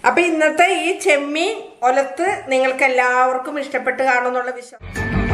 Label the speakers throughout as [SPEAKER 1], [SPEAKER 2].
[SPEAKER 1] അപ്പൊ ഇന്നത്തെ ഈ ചെമ്മീൻ ഒലത്ത് നിങ്ങൾക്ക് എല്ലാവർക്കും ഇഷ്ടപ്പെട്ട് കാണുമെന്നുള്ള വിശ്വാസം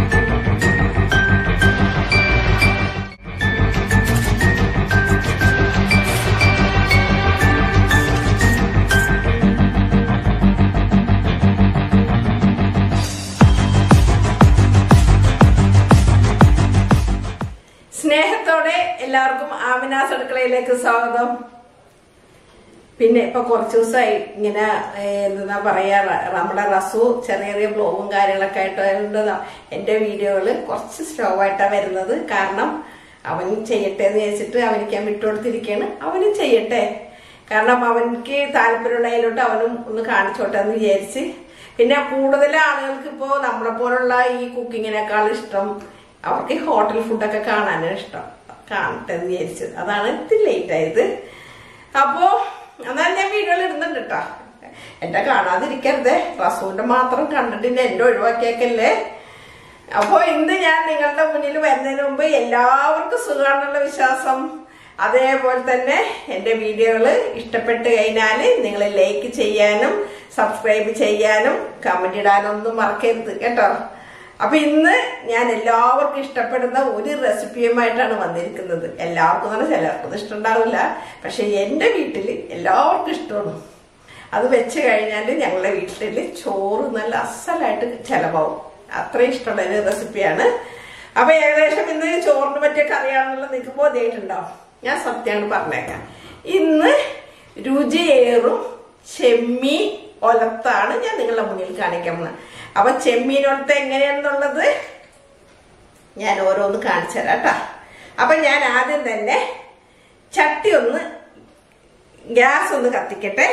[SPEAKER 1] സ്നേഹത്തോടെ എല്ലാവർക്കും ആമിനാസ് അടുക്കളയിലേക്ക് സ്വാഗതം പിന്നെ ഇപ്പൊ കുറച്ച് ദിവസമായി ഇങ്ങനെ ഏഹ്, എന്താ പറയാ റ- നമ്മുടെ റസു ചെറിയ ചെറിയ ബ്ലോഗും കാര്യങ്ങളൊക്കെ ആയിട്ട് വരുന്നത് എന്റെ വീഡിയോകള് കുറച്ച് സ്ലോ ആയിട്ടാണ് വരുന്നത് കാരണം അവൻ ചെയ്യട്ടെ എന്ന് വിചാരിച്ചിട്ട് അവനിക്ക് ഞാൻ വിട്ടുകൊടുത്തിരിക്കുകയാണ് അവനും ചെയ്യട്ടെ കാരണം അവനിക്ക് താല്പര്യമുള്ളതിലോട്ട് അവനും ഒന്ന് കാണിച്ചോട്ടെ എന്ന് വിചാരിച്ച് പിന്നെ കൂടുതൽ ആളുകൾക്ക് ഇപ്പോ നമ്മളെ പോലുള്ള ഈ കുക്കിങ്ങിനേക്കാൾ ഇഷ്ടം അവർക്ക് ഈ ഹോട്ടൽ ഫുഡൊക്കെ കാണാനാണ് ഇഷ്ടം കാണട്ടെ എന്ന് വിചാരിച്ചത് അതാണ് ഇത്തിരി ലേറ്റ് ആയത് അപ്പോ എന്നാൽ ഞാൻ വീഡിയോയിൽ ഇടുന്നുണ്ട് കേട്ടോ എന്റെ കാണാതിരിക്കരുതേ റസൂന്റെ മാത്രം കണ്ടിട്ട് എന്റെ ഒഴിവാക്കിയേക്കല്ലേ അപ്പോ ഇന്ന് ഞാൻ നിങ്ങളുടെ മുന്നിൽ വരുന്നതിന് മുമ്പ് എല്ലാവർക്കും സുഖമാണെന്നുള്ള വിശ്വാസം അതേപോലെ തന്നെ എന്റെ വീഡിയോകൾ ഇഷ്ടപ്പെട്ട് കഴിഞ്ഞാൽ നിങ്ങൾ ലൈക്ക് ചെയ്യാനും സബ്സ്ക്രൈബ് ചെയ്യാനും കമന്റ് ഇടാനും ഒന്നും മറക്കരുത് കേട്ടോ അപ്പൊ ഇന്ന് ഞാൻ എല്ലാവർക്കും ഇഷ്ടപ്പെടുന്ന ഒരു റെസിപ്പിയുമായിട്ടാണ് വന്നിരിക്കുന്നത് എല്ലാവർക്കും തന്നെ ചിലർക്കും ഇഷ്ടം ഉണ്ടാവില്ല പക്ഷെ എന്റെ വീട്ടിൽ എല്ലാവർക്കും ഇഷ്ടമാണ് അത് വെച്ച് കഴിഞ്ഞാൽ ഞങ്ങളുടെ വീട്ടിൽ ചോറ് നല്ല അസലായിട്ട് ചെലവാകും അത്രയും ഇഷ്ടമുള്ള ഒരു റെസിപ്പിയാണ് അപ്പൊ ഏകദേശം ഇന്ന് ചോറിന് പറ്റിയ കറിയാണെന്നുള്ളത് നിങ്ങൾക്ക് ബോധ്യമായിട്ടുണ്ടാവും ഞാൻ സത്യമാണ് പറഞ്ഞേക്കാം ഇന്ന് രുചിയേറും ചെമ്മീൻ ഒലത്താണ് ഞാൻ നിങ്ങളുടെ മുന്നിൽ കാണിക്കാൻ പോകുന്നത് അപ്പൊ ചെമ്മീൻ ഒലത്ത് എങ്ങനെയാണെന്നുള്ളത് ഞാൻ ഓരോന്ന് കാണിച്ചു തരാം കേട്ടോ അപ്പൊ ഞാൻ ആദ്യം തന്നെ ചട്ടി ഒന്ന് ഗ്യാസ് ഒന്ന് കത്തിക്കട്ടെ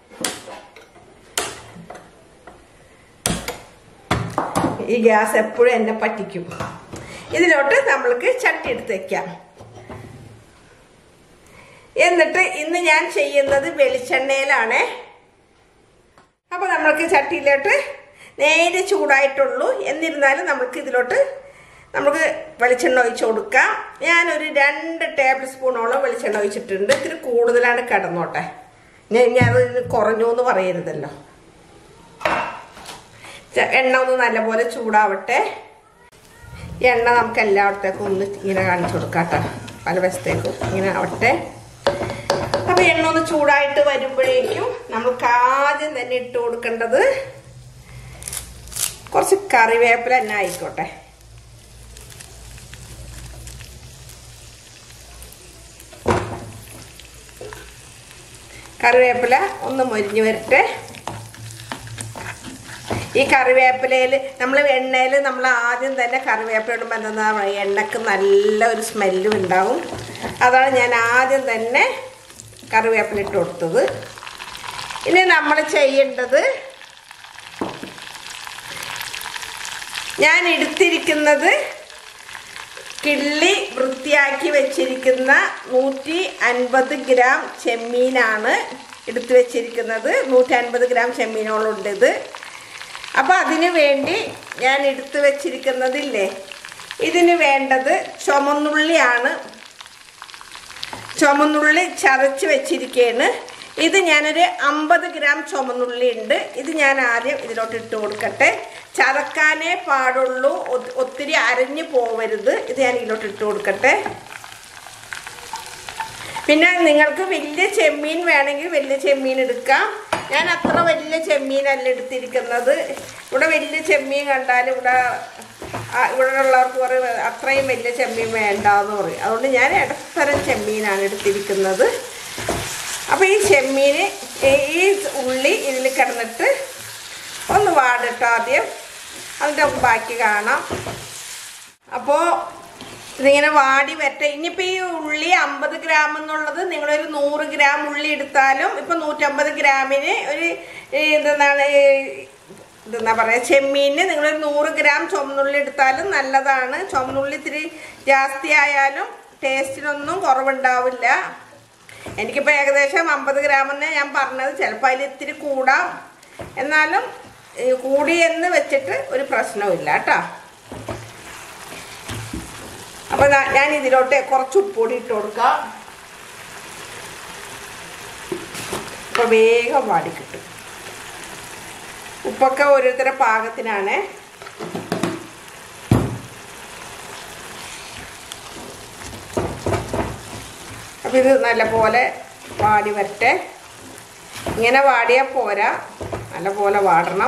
[SPEAKER 1] ഈ ഗ്യാസ് എപ്പോഴും എന്നെ പറ്റിക്കും ഇതിലോട്ട് നമ്മൾക്ക് ചട്ടി എടുത്ത് വെക്കാം എന്നിട്ട് ഇന്ന് ഞാൻ ചെയ്യുന്നത് വെളിച്ചെണ്ണയിലാണേ അപ്പൊ നമ്മൾക്ക് ചട്ടിയിലോട്ട് നേരെ ചൂടായിട്ടുള്ളൂ എന്നിരുന്നാലും നമ്മൾക്ക് ഇതിലോട്ട് നമുക്ക് വെളിച്ചെണ്ണ ഒഴിച്ചു കൊടുക്കാം ഞാനൊരു രണ്ട് ടേബിൾ സ്പൂണോളം വെളിച്ചെണ്ണ ഒഴിച്ചിട്ടുണ്ട് ഇത്തിരി കൂടുതലാണ് കിടന്നോട്ടെ ഞാൻ ഞാൻ അത് കുറഞ്ഞു എന്ന് പറയരുതല്ലോ ച- എണ്ണ ഒന്ന് നല്ലപോലെ ചൂടാവട്ടെ ഈ എണ്ണ നമുക്ക് എല്ലായിടത്തേക്കും ഒന്ന് ഇങ്ങനെ കാണിച്ചു കൊടുക്കാം കേട്ടോ പല വശത്തേക്കും ഇങ്ങനെ ആവട്ടെ അപ്പൊ എണ്ണ ഒന്ന് ചൂടായിട്ട് വരുമ്പോഴേക്കും നമുക്ക് ആദ്യം തന്നെ ഇട്ട് കൊടുക്കേണ്ടത് കുറച്ച് കറിവേപ്പില തന്നെ ആയിക്കോട്ടെ കറിവേപ്പില ഒന്ന് മൊരിഞ്ഞു വരട്ടെ ഈ കറിവേപ്പിലയിൽ നമ്മൾ എണ്ണയിൽ നമ്മൾ ആദ്യം തന്നെ കറിവേപ്പില ഇടുമ്പോൾ എന്താ പറയുക എണ്ണക്ക് നല്ല ഒരു സ്മെല്ലും ഉണ്ടാവും അതാണ് ഞാൻ ആദ്യം തന്നെ കറിവേപ്പില ഇട്ട് കൊടുത്തത് ഇനി നമ്മൾ ചെയ്യേണ്ടത് ഞാൻ എടുത്തിരിക്കുന്നത് കിള്ളി വൃത്തിയാക്കി വെച്ചിരിക്കുന്ന നൂറ്റി അൻപത് ഗ്രാം ചെമ്മീനാണ് എടുത്തു വെച്ചിരിക്കുന്നത് നൂറ്റി അൻപത് ഗ്രാം ചെമ്മീനോളുണ്ട് ഇത് അപ്പോൾ അതിന് വേണ്ടി ഞാൻ എടുത്തു വെച്ചിരിക്കുന്നതില്ലേ ഇതിന് വേണ്ടത് ചുമന്നുള്ളിയാണ് ചുമന്നുള്ളി ചതച്ച് വെച്ചിരിക്കുകയാണ് ഇത് ഞാനൊരു അമ്പത് ഗ്രാം ചുമന്നുള്ളി ഉണ്ട് ഇത് ഞാൻ ആദ്യം ഇതിലോട്ട് ഇട്ട് കൊടുക്കട്ടെ ചതക്കാനേ പാടുള്ളൂ ഒ- ഒത്തിരി അരഞ്ഞു പോവരുത് ഇത് ഞാൻ ഇതിലോട്ട് ഇട്ട് കൊടുക്കട്ടെ പിന്നെ നിങ്ങൾക്ക് വലിയ ചെമ്മീൻ വേണമെങ്കിൽ വലിയ ചെമ്മീൻ എടുക്കാം ഞാൻ അത്ര വലിയ ചെമ്മീനല്ല എടുത്തിരിക്കുന്നത് ഇവിടെ വലിയ ചെമ്മീൻ കണ്ടാൽ ഇവിടെ ആ, ഇവിടെ ഉള്ളവർക്ക് പറയും അത്രയും വലിയ ചെമ്മീൻ വേണ്ട എന്ന് പറയും അതുകൊണ്ട് ഞാൻ ഇടത്തരം ചെമ്മീനാണ് എടുത്തിരിക്കുന്നത് അപ്പോൾ ഈ ചെമ്മീൻ ഈ ഉള്ളി ഇതിൽ കിടന്നിട്ട് ഒന്ന് വാടട്ടോ ആദ്യം അതിൻ്റെ ബാക്കി കാണാം അപ്പോൾ ഇതിങ്ങനെ വാടി വരട്ടെ ഇനിയിപ്പോൾ ഈ ഉള്ളി അമ്പത് ഗ്രാം എന്നുള്ളത് നിങ്ങളൊരു നൂറ് ഗ്രാം ഉള്ളി എടുത്താലും ഇപ്പം നൂറ്റമ്പത് ഗ്രാമിന് ഒരു ഈ എന്താണ് ഈ ഇതെന്നാ പറയുക ചെമ്മീനിന് നിങ്ങളൊരു നൂറ് ഗ്രാം ചുമന്നുള്ളി എടുത്താലും നല്ലതാണ് ചുമന്നുള്ളി ഇത്തിരി ജാസ്തി ആയാലും ടേസ്റ്റിനൊന്നും കുറവുണ്ടാവില്ല എനിക്കിപ്പോൾ ഏകദേശം അമ്പത് ഗ്രാം തന്നെ ഞാൻ പറഞ്ഞത് ചിലപ്പോൾ അതിൽ ഇത്തിരി കൂടാം എന്നാലും ഈ കൂടി എന്ന് വെച്ചിട്ട് ഒരു പ്രശ്നവുമില്ല കേട്ടോ അപ്പോൾ ഞാൻ ഇതിലോട്ട് കുറച്ച് ഉപ്പുപൊടി ഇട്ട് കൊടുക്കാം അപ്പോൾ വേഗം വാടി കിട്ടും ഉപ്പൊക്കെ ഓരോരുത്തരുടെ പാകത്തിനാണ് അപ്പം ഇത് നല്ലപോലെ വാടി വരട്ടെ ഇങ്ങനെ വാടിയാൽ പോരാ നല്ലപോലെ വാടണം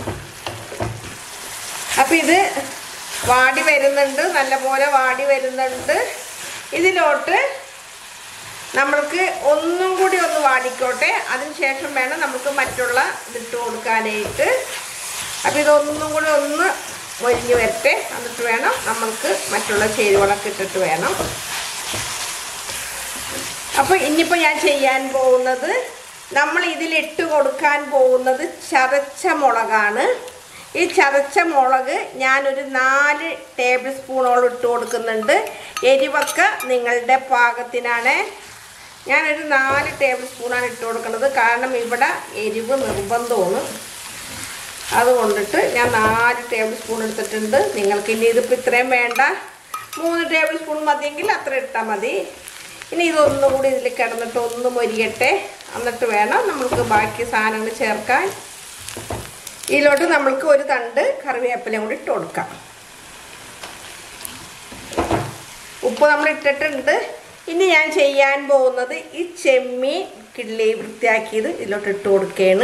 [SPEAKER 1] അപ്പം ഇത് വാടി വരുന്നുണ്ട് നല്ലപോലെ വാടി വരുന്നുണ്ട് ഇതിലോട്ട് നമ്മൾക്ക് ഒന്നും കൂടി ഒന്ന് വാടിക്കോട്ടെ അതിനുശേഷം വേണം നമുക്ക് മറ്റുള്ള ഇതിട്ട് കൊടുക്കാനായിട്ട് അപ്പം ഇതൊന്നും കൂടി ഒന്ന് മൊരിഞ്ഞ് വരട്ടെ എന്നിട്ട് വേണം നമ്മൾക്ക് മറ്റുള്ള ചേരുവകളൊക്കെ ഇട്ടിട്ട് വേണം അപ്പോൾ ഇനിയിപ്പോൾ ഞാൻ ചെയ്യാൻ പോകുന്നത് നമ്മൾ ഇതിലിട്ട് കൊടുക്കാൻ പോകുന്നത് ചതച്ച മുളകാണ് ഈ ചതച്ച മുളക് ഞാനൊരു നാല് ടേബിൾ സ്പൂണോളം ഇട്ട് കൊടുക്കുന്നുണ്ട് എരിവൊക്കെ നിങ്ങളുടെ പാകത്തിനാണ് ഞാനൊരു നാല് ടേബിൾ സ്പൂണാണ് ഇട്ട് കൊടുക്കുന്നത് കാരണം ഇവിടെ എരിവ് നിർബന്ധമാണ് അതുകൊണ്ടിട്ട് ഞാൻ നാല് ടേബിൾ സ്പൂൺ എടുത്തിട്ടുണ്ട് നിങ്ങൾക്ക് ഇനി ഇതിപ്പോൾ ഇത്രയും വേണ്ട മൂന്ന് ടേബിൾ സ്പൂൺ മതിയെങ്കിൽ അത്ര ഇട്ടാൽ മതി ഇനി ഇതൊന്നും കൂടി ഇതിൽ കിടന്നിട്ട് ഒന്ന് മൊരിയട്ടെ എന്നിട്ട് വേണം നമ്മൾക്ക് ബാക്കി സാധനങ്ങൾ ചേർക്കാൻ ഇതിലോട്ട് നമ്മൾക്ക് ഒരു തണ്ട് കറിവേപ്പിലയും കൂടി ഇട്ട് കൊടുക്കാം ഉപ്പ് നമ്മൾ ഇട്ടിട്ടുണ്ട് ഇനി ഞാൻ ചെയ്യാൻ പോകുന്നത് ഈ ചെമ്മീൻ കിള്ളി വൃത്തിയാക്കിയത് ഇതിലോട്ട് ഇട്ട് കൊടുക്കുകയാണ്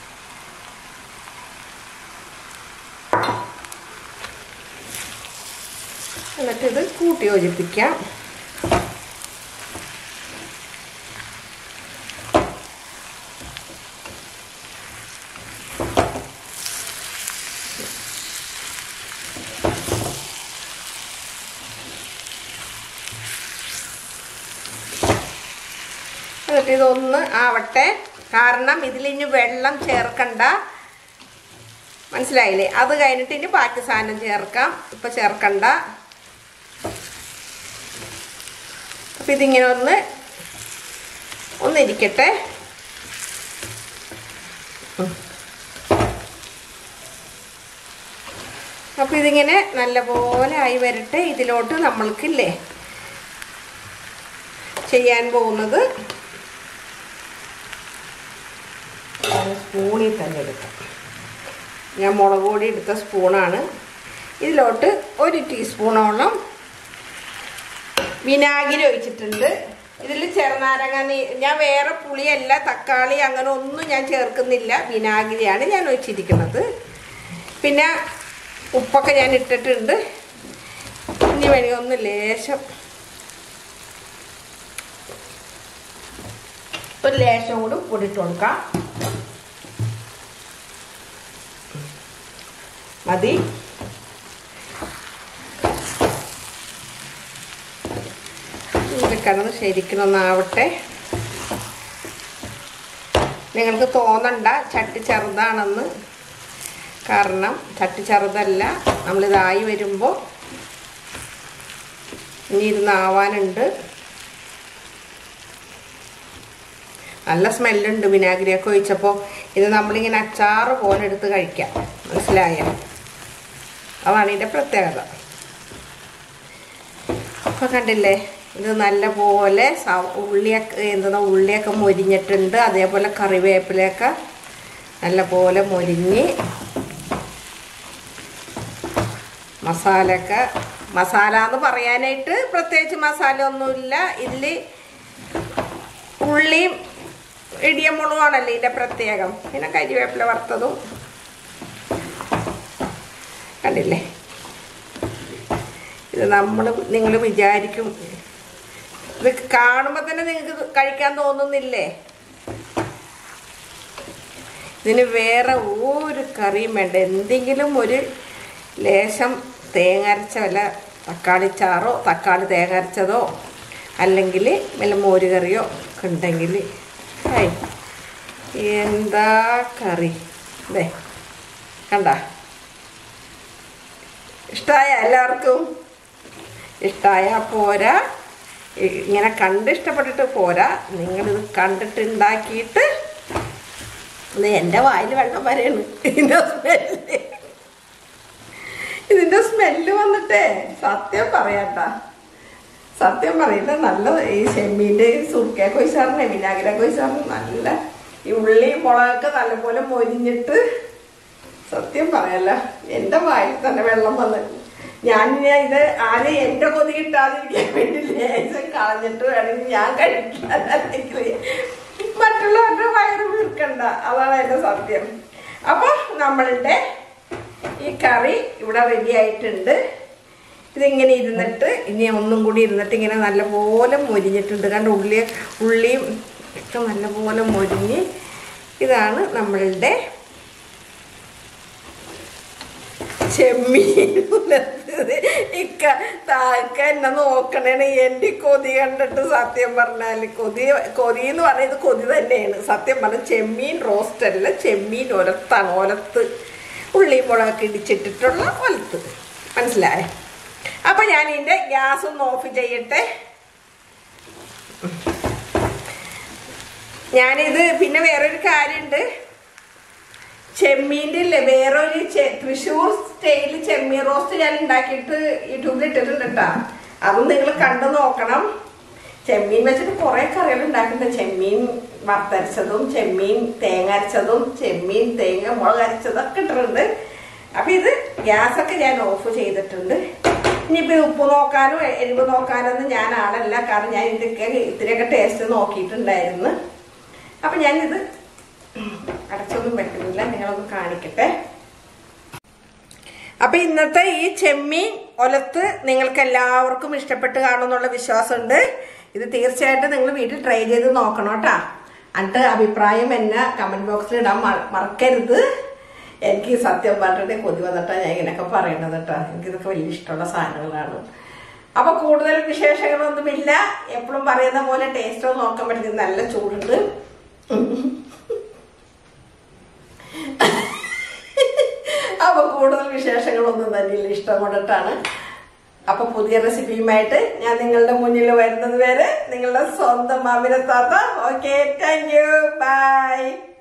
[SPEAKER 1] എന്നിട്ട് ഇത് കൂട്ടി യോജിപ്പിക്കാം എന്നിട്ട് ഇതൊന്ന് ആവട്ടെ കാരണം ഇതിലിനി വെള്ളം ചേർക്കണ്ട മനസ്സിലായില്ലേ അത് കഴിഞ്ഞിട്ട് ഇനി ബാക്കി സാധനം ചേർക്കാം ഇപ്പം ചേർക്കണ്ട അപ്പം ഇതിങ്ങനെ ഒന്ന് ഒന്നിരിക്കട്ടെ അപ്പം ഇതിങ്ങനെ നല്ലപോലെ ആയി വരട്ടെ ഇതിലോട്ട് നമ്മൾക്കില്ലേ ചെയ്യാൻ പോകുന്നത് സ്പൂണിൽ തന്നെ എടുക്കാം ഞാൻ മുളക് പൊടി എടുത്ത സ്പൂണാണ് ഇതിലോട്ട് ഒരു ടീസ്പൂണോളം വിനാഗിരി ഒഴിച്ചിട്ടുണ്ട് ഇതിൽ ചെറുനാരങ്ങ നീ ഞാൻ വേറെ പുളിയല്ല തക്കാളി അങ്ങനെ ഒന്നും ഞാൻ ചേർക്കുന്നില്ല വിനാഗിരിയാണ് ഞാൻ ഒഴിച്ചിരിക്കുന്നത് പിന്നെ ഉപ്പൊക്കെ ഞാൻ ഇട്ടിട്ടുണ്ട് ഇനി വേണമെങ്കിൽ ഒന്ന് ലേശം ഒരു ലേശം കൂടി പൊടിയിട്ട് കൊടുക്കാം മതി ഇത് കിടന്ന് ശരിക്കണൊന്നാവട്ടെ നിങ്ങൾക്ക് തോന്നണ്ട ചട്ടി ചെറുതാണെന്ന് കാരണം ചട്ടി ചെറുതല്ല നമ്മളിതായി വരുമ്പോൾ ഇനി ഇരുന്നാവാനുണ്ട് നല്ല സ്മെല്ലുണ്ട് വിനാഗിരിയൊക്കെ ഒഴിച്ചപ്പോൾ ഇത് നമ്മളിങ്ങനെ അച്ചാറ് പോലെ എടുത്ത് കഴിക്കാം മനസ്സിലായ അതാണ് ഇതിൻ്റെ പ്രത്യേകത അപ്പോൾ കണ്ടില്ലേ ഇത് നല്ല പോലെ ഉള്ളിയൊക്കെ എന്താ ഉള്ളിയൊക്കെ മൊരിഞ്ഞിട്ടുണ്ട് അതേപോലെ കറിവേപ്പിലയൊക്കെ നല്ല പോലെ മൊരിഞ്ഞ് മസാലയൊക്കെ മസാല എന്ന് പറയാനായിട്ട് പ്രത്യേകിച്ച് മസാല ഒന്നുമില്ല ഇതിൽ ഉള്ളിയും ഇടിയമുളകാണല്ലോ ഇതിൻ്റെ പ്രത്യേകം പിന്നെ കരിവേപ്പില വറുത്തതും കണ്ടില്ലേ ഇത് നമ്മൾ നിങ്ങൾ വിചാരിക്കും ഇത് കാണുമ്പോൾ തന്നെ നിങ്ങൾക്ക് കഴിക്കാൻ തോന്നുന്നില്ലേ ഇതിന് വേറെ ഒരു കറിയും വേണ്ട എന്തെങ്കിലും ഒരു ലേശം തേങ്ങ അരച്ച വല്ല തക്കാളി ചാറോ തക്കാളി തേങ്ങ അരച്ചതോ അല്ലെങ്കിൽ വല്ല മോര് കറിയോ ഒക്കെ ഉണ്ടെങ്കിൽ ഹായ് എന്താ കറി അതെ കണ്ട ഇഷ്ടമായ എല്ലാവർക്കും ഇഷ്ടമായ പോരാ ഇങ്ങനെ കണ്ട് ഇഷ്ടപ്പെട്ടിട്ട് പോരാ നിങ്ങളിത് കണ്ടിട്ട് ഉണ്ടാക്കിയിട്ട് ഇത് എൻ്റെ വായിൽ വെള്ളം വരെയാണ് ഇതിൻ്റെ സ്മെല്ല് ഇതിൻ്റെ സ്മെല്ല് വന്നിട്ടേ സത്യം പറയണ്ട സത്യം പറയില്ല നല്ല ഈ ചെമ്മീൻ്റെ സുർക്ക കൊയ്സാറിനെ വിനാഗിര കൊയ്സാറിന് നല്ല ഈ ഉള്ളി മുളകൊക്കെ നല്ലപോലെ മൊരിഞ്ഞിട്ട് സത്യം പറയല്ല എന്റെ വായിൽ തന്നെ വെള്ളം വന്ന് ഞാൻ ഇനി ഇത് ആരും എന്റെ കൊതി കിട്ടാതിരിക്കാൻ വേണ്ടി ലേശം കളഞ്ഞിട്ട് വേണമെങ്കിൽ ഞാൻ കഴിക്കാൻ അല്ലെങ്കിൽ മറ്റുള്ളവരുടെ വയറ് വീർക്കണ്ട അതാണ് എന്റെ സത്യം അപ്പൊ നമ്മളുടെ ഈ കറി ഇവിടെ റെഡി ആയിട്ടുണ്ട് ഇതിങ്ങനെ ഇരുന്നിട്ട് ഇനി ഒന്നും കൂടി ഇരുന്നിട്ട് ഇങ്ങനെ നല്ലപോലെ മൊരിഞ്ഞിട്ടുണ്ട് കണ്ട് ഉള്ളി ഉള്ളിയും ഒക്കെ നല്ലപോലെ മൊരിഞ്ഞ് ഇതാണ് നമ്മളുടെ ചെമ്മീൻ ഉലർത്തത്. ഇക്ക താക്ക എന്നെ നോക്കണേണ് എന്റെ ഈ കൊതി കണ്ടിട്ട് സത്യം പറഞ്ഞാല് കൊതി കൊതി എന്ന് പറയുന്നത് കൊതി തന്നെയാണ് സത്യം പറഞ്ഞ ചെമ്മീൻ റോസ്റ്റ് അല്ല ചെമ്മീൻ ഒലത്താണ് ഒലത്ത് ഉള്ളി മുളകൊക്കെ ഇടിച്ചിട്ടിട്ടുള്ള ഒലത്ത് മനസ്സിലായേ അപ്പൊ ഞാൻ ഇതിന്റെ ഗ്യാസ് ഒന്ന് ഓഫ് ചെയ്യട്ടെ ഞാനിത് പിന്നെ വേറൊരു കാര്യമുണ്ട് ചെമ്മീൻ്റെ ഇല്ലേ വേറൊരു ചെ- തൃശ്ശൂർ സ്റ്റൈല് ചെമ്മീൻ റോസ്റ്റ് ഞാൻ ഉണ്ടാക്കിയിട്ട് യൂട്യൂബിൽ ഇട്ടിട്ടുണ്ട് കേട്ടാ അതും നിങ്ങൾ കണ്ടു നോക്കണം ചെമ്മീൻ വെച്ചിട്ട് കുറെ കറികൾ ഉണ്ടാക്കുന്നുണ്ട് ചെമ്മീൻ വറുത്തരച്ചതും ചെമ്മീൻ തേങ്ങ അരച്ചതും ചെമ്മീൻ തേങ്ങ മുളക് അരച്ചതൊക്കെ ഇട്ടിട്ടുണ്ട് അപ്പൊ ഇത് ഗ്യാസൊക്കെ ഞാൻ ഓഫ് ചെയ്തിട്ടുണ്ട് ഇനിയിപ്പോ ഇത് ഉപ്പ് നോക്കാനും എരിവ് നോക്കാനൊന്നും ഞാൻ ആളല്ല കാരണം ഞാൻ ഇതൊക്കെ ഇത്തിരിയൊക്കെ ടേസ്റ്റ് നോക്കിയിട്ടുണ്ടായിരുന്നു അപ്പൊ ഞാനിത് അടച്ചൊന്നും പറ്റുന്നില്ല നിങ്ങളൊന്ന് കാണിക്കട്ടെ അപ്പൊ ഇന്നത്തെ ഈ ചെമ്മീൻ ഒലത്ത് നിങ്ങൾക്ക് എല്ലാവർക്കും ഇഷ്ടപ്പെട്ട് കാണുമെന്നുള്ള വിശ്വാസമുണ്ട് ഇത് തീർച്ചയായിട്ടും നിങ്ങൾ വീട്ടിൽ ട്രൈ ചെയ്ത് നോക്കണം കേട്ടാ എന്നിട്ട് അഭിപ്രായം എന്നെ കമന്റ് ബോക്സിൽ ഇടാൻ മറ- മറക്കരുത് എനിക്ക് സത്യം പറഞ്ഞിട്ട് കൊതി വന്നിട്ടാ ഞാൻ ഇങ്ങനെയൊക്കെ പറയണത് കേട്ടോ എനിക്കിതൊക്കെ വലിയ ഇഷ്ടമുള്ള സാധനങ്ങളാണ് അപ്പൊ കൂടുതൽ വിശേഷങ്ങളൊന്നുമില്ല എപ്പോഴും പറയുന്ന പോലെ ടേസ്റ്റോ നോക്കാൻ പറ്റുന്നത് നല്ല ചൂടുണ്ട് അപ്പൊ കൂടുതൽ വിശേഷങ്ങളൊന്നും തന്നെയില്ല ഇഷ്ടം കൊണ്ടിട്ടാണ് അപ്പൊ പുതിയ റെസിപ്പിയുമായിട്ട് ഞാൻ നിങ്ങളുടെ മുന്നിൽ വരുന്നത് വരെ നിങ്ങളുടെ സ്വന്തം മാമിനെ താത്ത ഓക്കെ താങ്ക് യു ബൈ